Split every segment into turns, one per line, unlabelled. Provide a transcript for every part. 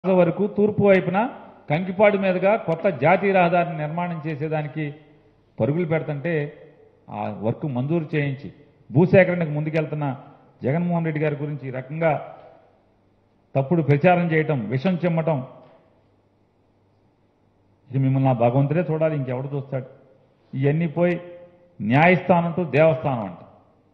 వరకు తూర్పు వైపున కంకిపాడు మీదుగా కొత్త జాతీయ రహదారిని నిర్మాణం చేసేదానికి పరుగులు పెడుతుంటే ఆ వర్క్ మంజూరు చేయించి భూసేకరణకు ముందుకెళ్తున్న జగన్మోహన్ రెడ్డి గారి గురించి ఈ రకంగా తప్పుడు ప్రచారం చేయటం విషం చిమ్మటం ఇది మిమ్మల్ని నా భగవంతుడే చూడాలి ఇంకెవడు చూస్తాడు ఇవన్నీ పోయి న్యాయస్థానం టు దేవస్థానం అంట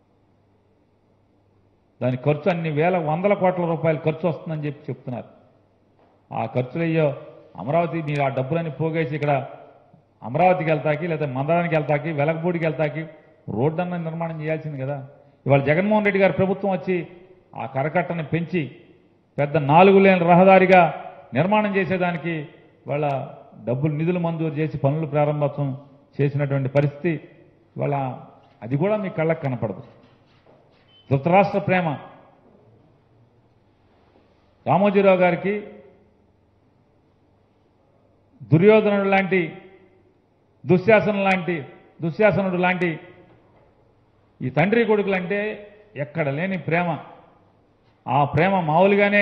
దాని ఖర్చు అన్ని వేల వందల కోట్ల రూపాయలు ఖర్చు వస్తుందని చెప్పి చెప్తున్నారు ఆ ఖర్చులయ్యో అమరావతి మీరు ఆ డబ్బులన్నీ పోగేసి ఇక్కడ అమరావతికి వెళ్తాకి లేదా మందరానికి వెళ్తాకి వెలగపూడికి వెళ్తాకి రోడ్డు అన్న నిర్మాణం చేయాల్సింది కదా ఇవాళ జగన్మోహన్ రెడ్డి గారి ప్రభుత్వం వచ్చి ఆ కరకట్టని పెంచి పెద్ద నాలుగు లేని రహదారిగా నిర్మాణం చేసేదానికి వాళ్ళ డబ్బులు నిధులు మంజూరు చేసి పనులు ప్రారంభోత్సవం చేసినటువంటి పరిస్థితి ఇవాళ అది కూడా మీ కళ్ళకు కనపడదు ధృతరాష్ట్ర ప్రేమ రామోజీరావు గారికి దుర్యోధనుడు లాంటి దుశ్శాసనం లాంటి దుశ్శాసనుడు లాంటి ఈ తండ్రి కొడుకులంటే ఎక్కడ లేని ప్రేమ ఆ ప్రేమ మామూలుగానే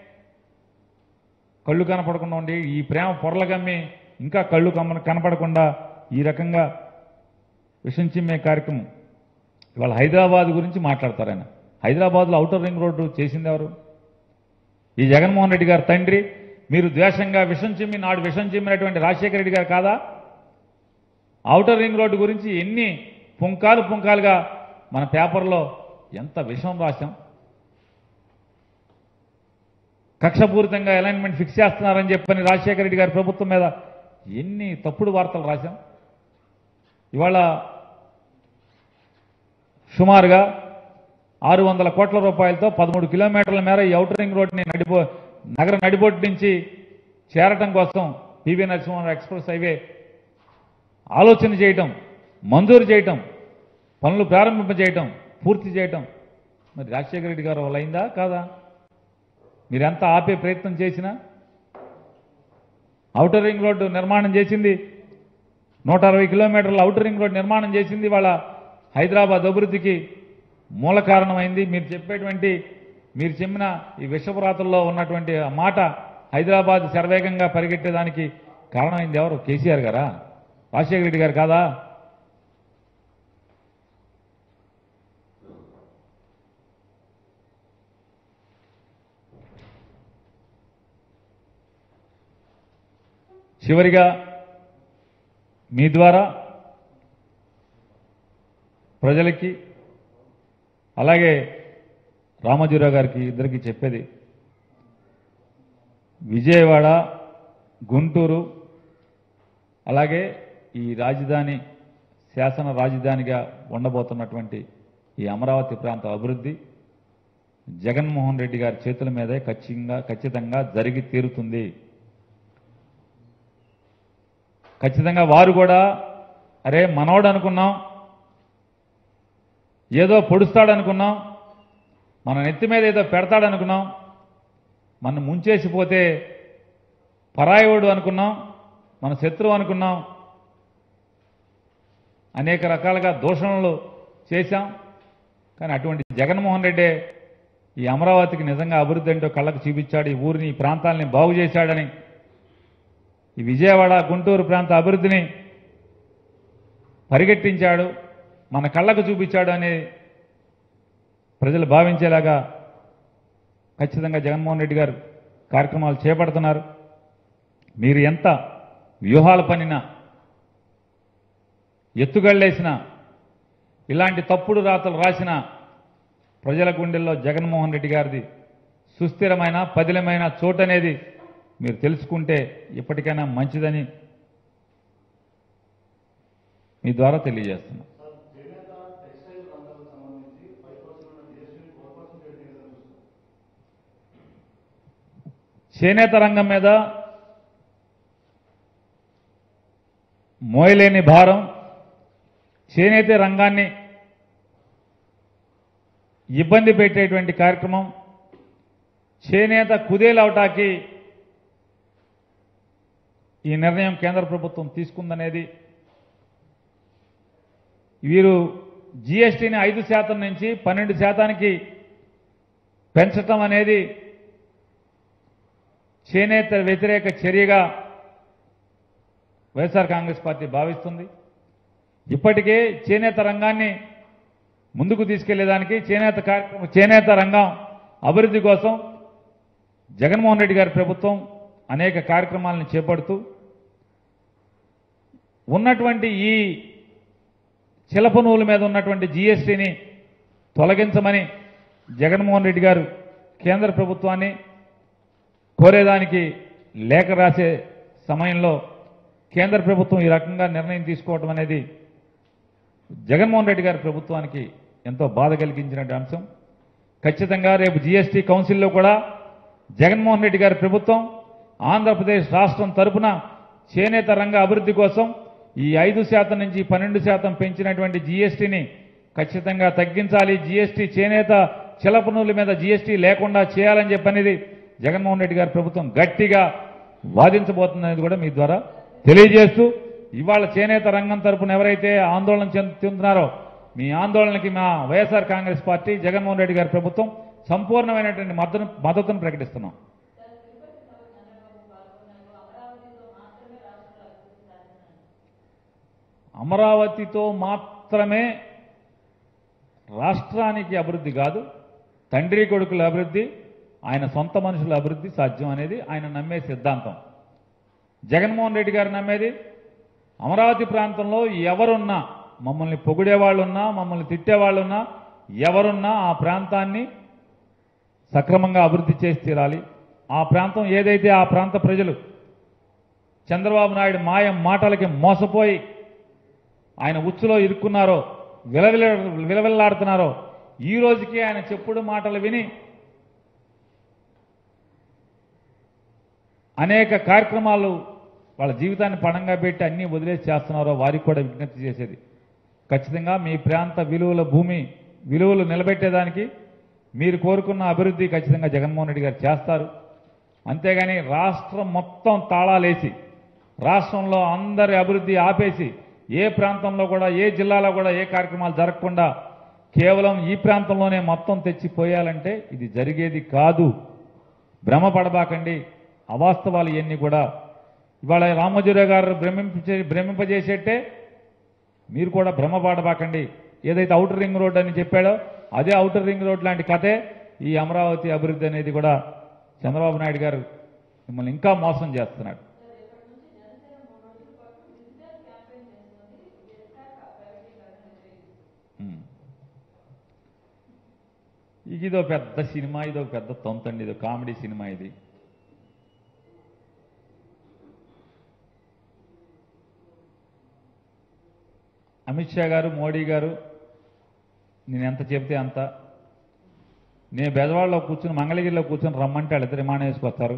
కళ్ళు కనపడకుండా ఉండి ఈ ప్రేమ పొరలు గమ్మి ఇంకా కళ్ళు కమ్మ కనపడకుండా ఈ రకంగా విషం చిమ్మే కార్యక్రమం ఇవాళ హైదరాబాద్ గురించి మాట్లాడతారు ఆయన హైదరాబాద్లో ఔటర్ రింగ్ రోడ్డు చేసింది ఎవరు ఈ జగన్మోహన్ రెడ్డి గారి తండ్రి మీరు ద్వేషంగా విషం చిమ్మి నాడు విషం చిమ్మినటువంటి రాజశేఖర రెడ్డి గారు కాదా ఔటర్ రింగ్ రోడ్డు గురించి ఎన్ని పుంకాలు పుంకాలుగా మన పేపర్లో ఎంత విషం రాశాం కక్షపూరితంగా అలైన్మెంట్ ఫిక్స్ చేస్తున్నారని చెప్పని రాజశేఖర రెడ్డి గారి ప్రభుత్వం మీద ఎన్ని తప్పుడు వార్తలు రాశాం ఇవాళ సుమారుగా ఆరు వందల కోట్ల రూపాయలతో పదమూడు కిలోమీటర్ల మేర ఈ ఔటర్ రింగ్ రోడ్ని నడిపో నగర నడిబొడ్డు నుంచి చేరటం కోసం పివి నరసింహారావు ఎక్స్ప్రెస్ హైవే ఆలోచన చేయటం మంజూరు చేయటం పనులు ప్రారంభింపజేయటం పూర్తి చేయటం మరి రాజశేఖర రెడ్డి గారు వల్ల అయిందా కాదా మీరెంత ఆపే ప్రయత్నం చేసినా ఔటర్ రింగ్ రోడ్డు నిర్మాణం చేసింది నూట అరవై కిలోమీటర్ల ఔటర్ రింగ్ రోడ్ నిర్మాణం చేసింది వాళ్ళ హైదరాబాద్ అభివృద్ధికి మూల కారణమైంది మీరు చెప్పేటువంటి మీరు చెప్పిన ఈ విషపురాతల్లో ఉన్నటువంటి ఆ మాట హైదరాబాద్ శరవేగంగా పరిగెట్టేదానికి కారణమైంది ఎవరు కేసీఆర్ గారా రాజశేఖర రెడ్డి గారు కాదా చివరిగా మీ ద్వారా ప్రజలకి అలాగే రామోజీరావు గారికి ఇద్దరికి చెప్పేది విజయవాడ గుంటూరు అలాగే ఈ రాజధాని శాసన రాజధానిగా ఉండబోతున్నటువంటి ఈ అమరావతి ప్రాంత అభివృద్ధి జగన్మోహన్ రెడ్డి గారి చేతుల మీదే ఖచ్చితంగా ఖచ్చితంగా జరిగి తీరుతుంది ఖచ్చితంగా వారు కూడా అరే మనోడు అనుకున్నాం ఏదో పొడుస్తాడనుకున్నాం మన నెత్తి మీద ఏదో పెడతాడనుకున్నాం మన ముంచేసిపోతే పరాయవుడు అనుకున్నాం మన శత్రువు అనుకున్నాం అనేక రకాలుగా దూషణలు చేశాం కానీ అటువంటి జగన్మోహన్ రెడ్డే ఈ అమరావతికి నిజంగా అభివృద్ధి ఏంటో కళ్ళకు చూపించాడు ఈ ఊరిని ఈ ప్రాంతాలని బాగు చేశాడని ఈ విజయవాడ గుంటూరు ప్రాంత అభివృద్ధిని పరిగెట్టించాడు మన కళ్ళకు చూపించాడు అని ప్రజలు భావించేలాగా ఖచ్చితంగా జగన్మోహన్ రెడ్డి గారు కార్యక్రమాలు చేపడుతున్నారు మీరు ఎంత వ్యూహాలు పనినా ఎత్తుగళ్ళేసిన ఇలాంటి తప్పుడు రాతలు రాసిన ప్రజల గుండెల్లో జగన్మోహన్ రెడ్డి గారిది సుస్థిరమైన పదిలమైన చోటు అనేది మీరు తెలుసుకుంటే ఇప్పటికైనా మంచిదని మీ ద్వారా తెలియజేస్తున్నా చేనేత రంగం మీద మోయలేని భారం చేనేత రంగాన్ని ఇబ్బంది పెట్టేటువంటి కార్యక్రమం చేనేత కుదేలవటాకి ఈ నిర్ణయం కేంద్ర ప్రభుత్వం తీసుకుందనేది వీరు జీఎస్టీని ఐదు శాతం నుంచి పన్నెండు శాతానికి పెంచటం అనేది చేనేత వ్యతిరేక చర్యగా వైఎస్ఆర్ కాంగ్రెస్ పార్టీ భావిస్తుంది ఇప్పటికే చేనేత రంగాన్ని ముందుకు తీసుకెళ్లేదానికి చేనేత కార్యక్రమం చేనేత రంగం అభివృద్ధి కోసం జగన్మోహన్ రెడ్డి గారి ప్రభుత్వం అనేక కార్యక్రమాలను చేపడుతూ ఉన్నటువంటి ఈ చిలప నూలు మీద ఉన్నటువంటి జీఎస్టీని తొలగించమని జగన్మోహన్ రెడ్డి గారు కేంద్ర ప్రభుత్వాన్ని కోరేదానికి లేఖ రాసే సమయంలో కేంద్ర ప్రభుత్వం ఈ రకంగా నిర్ణయం తీసుకోవడం అనేది జగన్మోహన్ రెడ్డి గారి ప్రభుత్వానికి ఎంతో బాధ కలిగించిన అంశం ఖచ్చితంగా రేపు జీఎస్టీ కౌన్సిల్లో కూడా జగన్మోహన్ రెడ్డి గారి ప్రభుత్వం ఆంధ్రప్రదేశ్ రాష్ట్రం తరపున చేనేత రంగ అభివృద్ధి కోసం ఈ ఐదు శాతం నుంచి పన్నెండు శాతం పెంచినటువంటి జీఎస్టీని ఖచ్చితంగా తగ్గించాలి జీఎస్టీ చేనేత చిలపనూల మీద జీఎస్టీ లేకుండా చేయాలని చెప్పనేది జగన్మోహన్ రెడ్డి గారి ప్రభుత్వం గట్టిగా వాదించబోతుందనేది కూడా మీ ద్వారా తెలియజేస్తూ ఇవాళ చేనేత రంగం తరపున ఎవరైతే ఆందోళన చెందుతున్నారో మీ ఆందోళనకి మా వైఎస్ఆర్ కాంగ్రెస్ పార్టీ జగన్మోహన్ రెడ్డి గారి ప్రభుత్వం సంపూర్ణమైనటువంటి మద్దతు మద్దతును ప్రకటిస్తున్నాం అమరావతితో మాత్రమే రాష్ట్రానికి అభివృద్ధి కాదు తండ్రి కొడుకుల అభివృద్ధి ఆయన సొంత మనుషుల అభివృద్ధి సాధ్యం అనేది ఆయన నమ్మే సిద్ధాంతం జగన్మోహన్ రెడ్డి గారు నమ్మేది అమరావతి ప్రాంతంలో ఎవరున్నా మమ్మల్ని పొగిడేవాళ్ళున్నా మమ్మల్ని తిట్టేవాళ్ళున్నా ఎవరున్నా ఆ ప్రాంతాన్ని సక్రమంగా అభివృద్ధి చేసి తీరాలి ఆ ప్రాంతం ఏదైతే ఆ ప్రాంత ప్రజలు చంద్రబాబు నాయుడు మాయం మాటలకి మోసపోయి ఆయన ఉచ్చులో ఇరుక్కున్నారో విలవిల విలవిల్లాడుతున్నారో ఈ రోజుకి ఆయన చెప్పుడు మాటలు విని అనేక కార్యక్రమాలు వాళ్ళ జీవితాన్ని పణంగా పెట్టి అన్నీ వదిలేసి చేస్తున్నారో వారికి కూడా విజ్ఞప్తి చేసేది ఖచ్చితంగా మీ ప్రాంత విలువల భూమి విలువలు నిలబెట్టేదానికి మీరు కోరుకున్న అభివృద్ధి ఖచ్చితంగా జగన్మోహన్ రెడ్డి గారు చేస్తారు అంతేగాని రాష్ట్రం మొత్తం తాళాలేసి రాష్ట్రంలో అందరి అభివృద్ధి ఆపేసి ఏ ప్రాంతంలో కూడా ఏ జిల్లాలో కూడా ఏ కార్యక్రమాలు జరగకుండా కేవలం ఈ ప్రాంతంలోనే మొత్తం తెచ్చిపోయాలంటే ఇది జరిగేది కాదు భ్రమపడబాకండి అవాస్తవాలు ఇవన్నీ కూడా ఇవాళ రామోజీరావు గారు భ్రమింపజే భ్రమింపజేసేట్టే మీరు కూడా భ్రమపడబాకండి ఏదైతే అవుటర్ రింగ్ రోడ్ అని చెప్పాడో అదే అవుటర్ రింగ్ రోడ్ లాంటి కథే ఈ అమరావతి అభివృద్ధి అనేది కూడా చంద్రబాబు నాయుడు గారు మిమ్మల్ని ఇంకా మోసం చేస్తున్నాడు ఉమ్. ఇక ఇదో పెద్ద సినిమా ఇదో పెద్ద తొంతండి ఇదో కామెడీ సినిమా ఇది అమిత్ షా గారు మోడీ గారు నేను ఎంత చెప్తే అంత నేను బెజవాడలో కూర్చుని మంగళగిరిలో కూర్చుని రమ్మంటే వాళ్ళిద్దరు విమానం వేసుకొస్తారు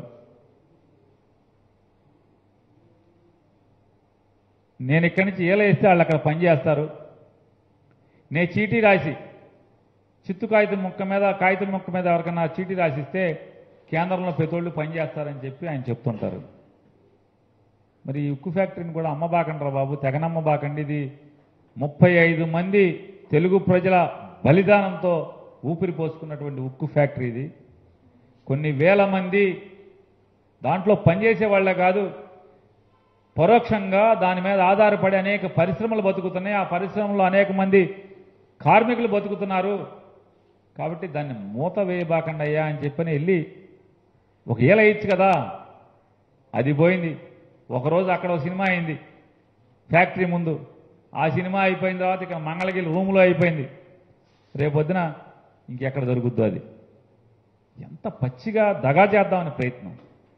నేను ఇక్కడి నుంచి ఏల వేస్తే వాళ్ళు అక్కడ పని చేస్తారు నేను చీటీ రాసి చిత్తు కాగితం ముక్క మీద కాగితం ముక్క మీద ఎవరికైనా చీటీ రాసిస్తే కేంద్రంలో పెతోళ్ళు పనిచేస్తారని చెప్పి ఆయన చెప్తుంటారు మరి ఈ ఉక్కు ఫ్యాక్టరీని కూడా అమ్మబాకండి రా బాబు తెగనమ్మబాకండి ఇది ముప్పై ఐదు మంది తెలుగు ప్రజల బలిదానంతో ఊపిరి పోసుకున్నటువంటి ఉక్కు ఫ్యాక్టరీ ఇది కొన్ని వేల మంది దాంట్లో పనిచేసే వాళ్ళే కాదు పరోక్షంగా దాని మీద ఆధారపడి అనేక పరిశ్రమలు బతుకుతున్నాయి ఆ పరిశ్రమలో అనేక మంది కార్మికులు బతుకుతున్నారు కాబట్టి దాన్ని మూత వేయబాకండి అయ్యా అని చెప్పని వెళ్ళి ఒక ఏల ఇచ్చు కదా అది పోయింది ఒకరోజు అక్కడ ఒక సినిమా అయింది ఫ్యాక్టరీ ముందు ఆ సినిమా అయిపోయిన తర్వాత ఇక మంగళగిరి రూములో అయిపోయింది రేపొద్దున ఇంకెక్కడ దొరుకుద్దో అది ఎంత పచ్చిగా దగా చేద్దామని ప్రయత్నం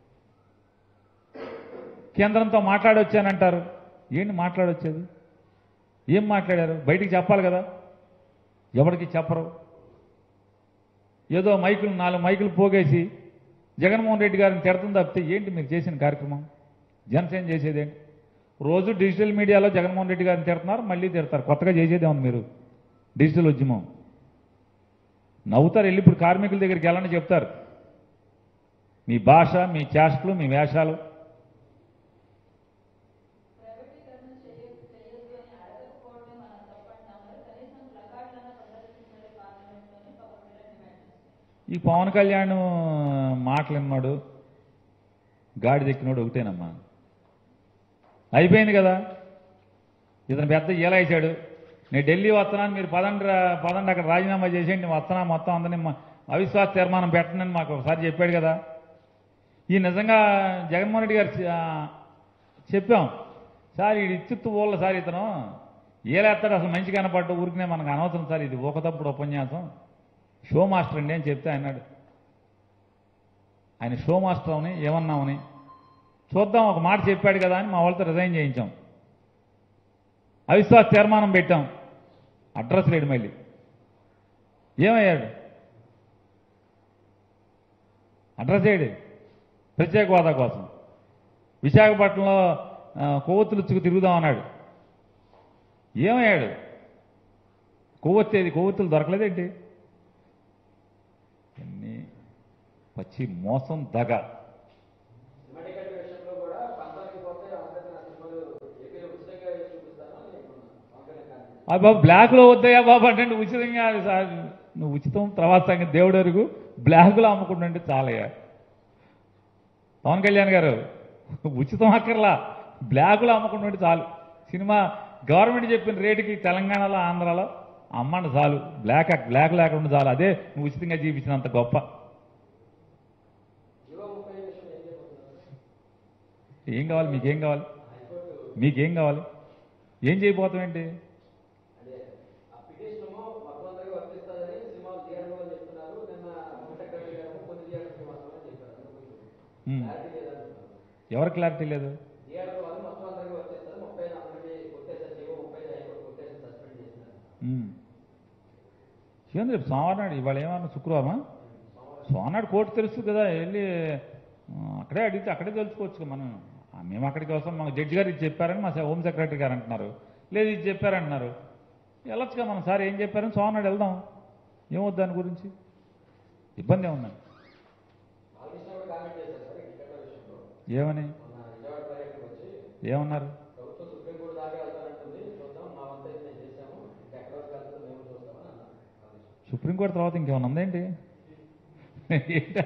కేంద్రంతో మాట్లాడొచ్చానంటారు ఏంటి మాట్లాడొచ్చేది ఏం మాట్లాడారు బయటికి చెప్పాలి కదా ఎవరికి చెప్పరు ఏదో మైకులు నాలుగు మైకులు పోగేసి జగన్మోహన్ రెడ్డి గారిని తిడతం తప్పితే ఏంటి మీరు చేసిన కార్యక్రమం జనసేన చేసేదేంటి రోజు డిజిటల్ మీడియాలో జగన్మోహన్ రెడ్డి గారిని తిడుతున్నారు మళ్ళీ తిడతారు కొత్తగా చేసేదే ఉంది మీరు డిజిటల్ ఉద్యమం నవ్వుతారు వెళ్ళి ఇప్పుడు కార్మికుల దగ్గరికి వెళ్ళని చెప్తారు మీ భాష మీ చేష్టలు మీ వేషాలు ఈ పవన్ కళ్యాణ్ మాటలు విన్నాడు గాడి దెక్కినోడు ఒకటేనమ్మా అయిపోయింది కదా ఇతను పెద్ద ఈలాయిశాడు నేను ఢిల్లీ వస్తున్నాను మీరు పదండి రా- పదండి అక్కడ రాజీనామా చేసేయండి నేను వస్తున్నా మొత్తం అందరినీ మా- అవిశ్వాస తీర్మానం పెట్టనని మాకు ఒకసారి చెప్పాడు కదా ఈ నిజంగా జగన్మోహన్ రెడ్డి గారు ఆ, చెప్పాం సార్ ఇది ఇచ్చిత్తు ఊళ్ళ సార్ ఇతను ఏలేస్తాడు అసలు మంచి కనపడ్డ ఊరికినే మనకు అనవసరం సార్ ఇది ఒక తప్పుడు ఉపన్యాసం షో మాస్టర్ అండి అని చెప్తే అన్నాడు ఆయన షో మాస్టర్ అవని ఏమన్నామని చూద్దాం ఒక మాట చెప్పాడు కదా అని మా వాళ్ళతో రిజైన్ చేయించాం అవిశ్వాస తీర్మానం పెట్టాం అడ్రస్ లేడు మళ్ళీ ఏమయ్యాడు అడ్రస్ ఏడు ప్రత్యేక హోదా కోసం విశాఖపట్నంలో ఆ, కొవ్వొత్తులుచ్చుకు తిరుగుదాం అన్నాడు ఏమయ్యాడు కొవ్వొత్తేది కొవ్వొత్తులు దొరకలేదేంటి ఎన్ని పచ్చి మోసం దగ
సినిమాటికెట్ విషయంలో కూడా పంతానికి పోతే ఆంధ్రప్రదేశ్ నా సినిమాలు ఏపీలో ఉచితంగా వేసి చూపిస్తాను అని పవన్ కళ్యాణ్ గారు
ఆ బాబు బ్లాక్లో వద్దయా బాబు అంటే నువ్వు ఉచితంగా సార్ నువ్వు ఉచితం తర్వాత సంగతి దేవుడు అరుగు బ్లాక్లో అమ్ముకుంటుంటే చాలయ్యా పవన్ కళ్యాణ్ గారు ఉచితం అక్కర్లా బ్లాక్లో అమ్ముకుంటుంటే చాలు సినిమా గవర్నమెంట్ చెప్పిన రేటుకి తెలంగాణలో ఆంధ్రాలో అమ్మండి చాలు బ్లాక్ బ్లాక్ లేకుండా చాలు అదే నువ్వు ఉచితంగా చూపించినంత గొప్ప
జీవో ముప్పై విషయం ఏం చేయబోతున్నారు
ఏం కావాలి మీకేం కావాలి మీకేం కావాలి ఏం చేయబోతాం ఏంటి
అదే ఆ పిటిషన్ మొత్తం అందరికీ వర్తిస్తుందని సినిమాలు థియేటర్లో అని చెప్తున్నారు నిన్న హోమ్ సెక్రటరీ గారు కొన్ని థియేటర్కి మాత్రమే చెప్పారు
ఉమ్.
క్లారిటీ లేదంటున్నారు
ఎవరు క్లారిటీ లేదు
థియేటర్ వాళ్ళు మొత్తం అందరికీ వర్తిస్తారు ముప్పై ఐదు అందరికీ కొట్టేసారు జీవో ముప్పై ఐదు హైకోర్టు కొట్టేసి సస్పెండ్ చేసినారు
ఉమ్. ఏంది రేపు సోమవారం నాడు ఇవాళ ఏమన్నా శుక్రవారమా సోమవారం నాడు కోర్టు తెలుసు కదా వెళ్ళి ఆ, అక్కడే అడిగితే అక్కడే తెలుసుకోవచ్చు కదా మనం ఆ, మేము అక్కడికి వస్తాం మాకు జడ్జి గారు ఇది చెప్పారని మా హోమ్ సెక్రటరీ గారు అంటున్నారు లేదు ఇది చెప్పారంటున్నారు వెళ్ళొచ్చుగా మనం సార్ ఏం చెప్పారని సోమవారం నాడు వెళ్దాం ఏమవుద్దు దాని గురించి ఇబ్బంది ఏముందండి
బాలకృష్ణ కూడా కామెంట్ చేశారు సార్ ఈ టికెట్ల విషయంలో
ఏమని
మొన్న విజయవాడ పర్యటనకు వచ్చి
ఏమన్నారు
ప్రభుత్వం సుప్రీంకోర్టు దాకా వెళ్తానంటుంది చూద్దాం మా వంత అయితే మేము చేశాము ఇంకా ఎక్కడ వరకు వెళ్తుందో మేము చూస్తామని అన్నారు బాలకృష్ణ.
సుప్రీంకోర్టు తర్వాత ఇంకేమైనా ఉందేంటి ఏంట?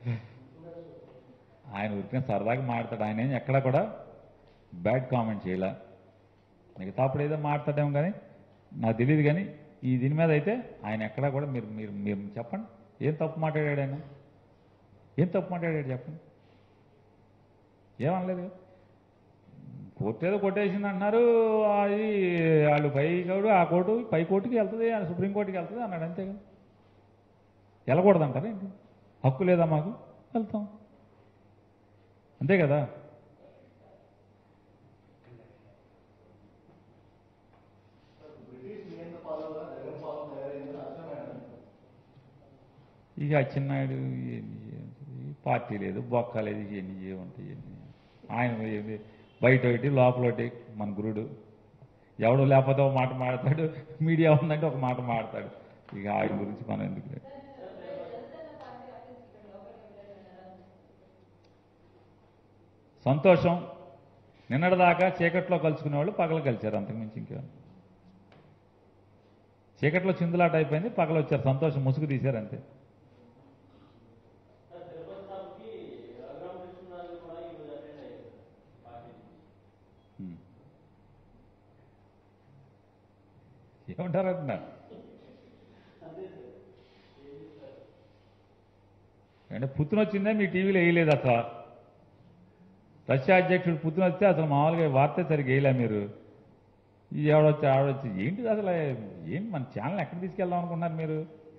ఆయన ఊరికే సరదాగా మాడతాడు ఆయన ఏం ఎక్కడ కూడా బ్యాడ్ కామెంట్ చేయలే మిగతా అప్పుడు ఏదో మాట్లాడేమో కానీ నాకు తెలియదు కానీ ఈ దీని మీద అయితే ఆయన ఎక్కడా కూడా మీరు మీరు మీరు చెప్పండి ఏం తప్పు మాట్లాడాడు ఆయన ఏం తప్పు మాట్లాడాడు చెప్పండి ఏమనలేదు కదా. కోర్టు ఏదో కొట్టేసింది అంటున్నారు అది వాళ్ళు పై కోర్టు ఆ కోర్టు పై కోర్టుకి వెళ్తుంది ఆ సుప్రీంకోర్టుకి వెళ్తుంది అన్నాడు అంతే కదా వెళ్ళకూడదంటారా ఏంటి హక్కు లేదా మాకు వెళ్తాం అంతే కదా
బ్రిటిష్ నియంత్రణ పాలనగా జగన్ పాలన తయారైందని అర్థమైంది
ఇక అచ్చెన్నాయుడు ఏంది ఈ పార్టీ లేదు బొక్క లేదు ఎన్ని ఏముంటాయి ఎన్ని ఆయన ఏంది బయట ఒకటి లోపల ఒకటి మన గురుడు ఎవడు లేకపోతే ఒక మాట మాడతాడు మీడియా ఉందంటే ఒక మాట మాడతాడు ఇక ఆయన గురించి మనం ఎందుకు లేదు సంతోషం నిన్నటిదాకా చీకట్లో కలుసుకునే వాళ్ళు పగలు కలిశారు అంతకుమించి ఇంకా చీకట్లో చిందులాట అయిపోయింది పగలు వచ్చారు సంతోషం ముసుగు తీశారు అంతే ఉమ్. ఏమంటారు అంటున్నారు అంటే పుత్తున వచ్చిందే మీ టీవీలో వేయలేదు అసలు రష్యా అధ్యక్షుడు పుత్తున వస్తే అసలు మామూలుగా వార్త సరిగ్గా వేయలే మీరు ఈ ఎవడొచ్చి ఆడొచ్చి ఏంటిది అసలు ఏంటి మన ఛానల్ ఎక్కడ తీసుకెళ్దాం అనుకున్నారు మీరు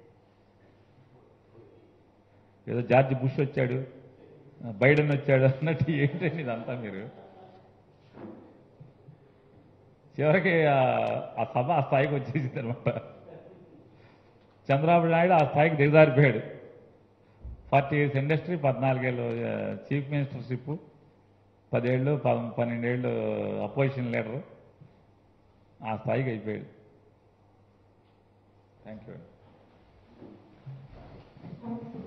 ఏదో జార్జ్ బుష్ వచ్చాడు బైడెన్ వచ్చాడు అన్నట్టు ఏంటండి ఇదంతా మీరు చివరికి ఆ- ఆ సభ ఆ స్థాయికి వచ్చేసింది అనమాట చంద్రబాబు నాయుడు ఆ స్థాయికి దిగజారిపోయాడు ఫార్టీ ఇయర్స్ ఇండస్ట్రీ పద్నాలుగేళ్ళు చీఫ్ మినిస్టర్షిప్ పదేళ్ళు ప- పన్నెండేళ్ళు అపోజిషన్ లీడరు ఆ స్థాయికి అయిపోయాడు థ్యాంక్ యూ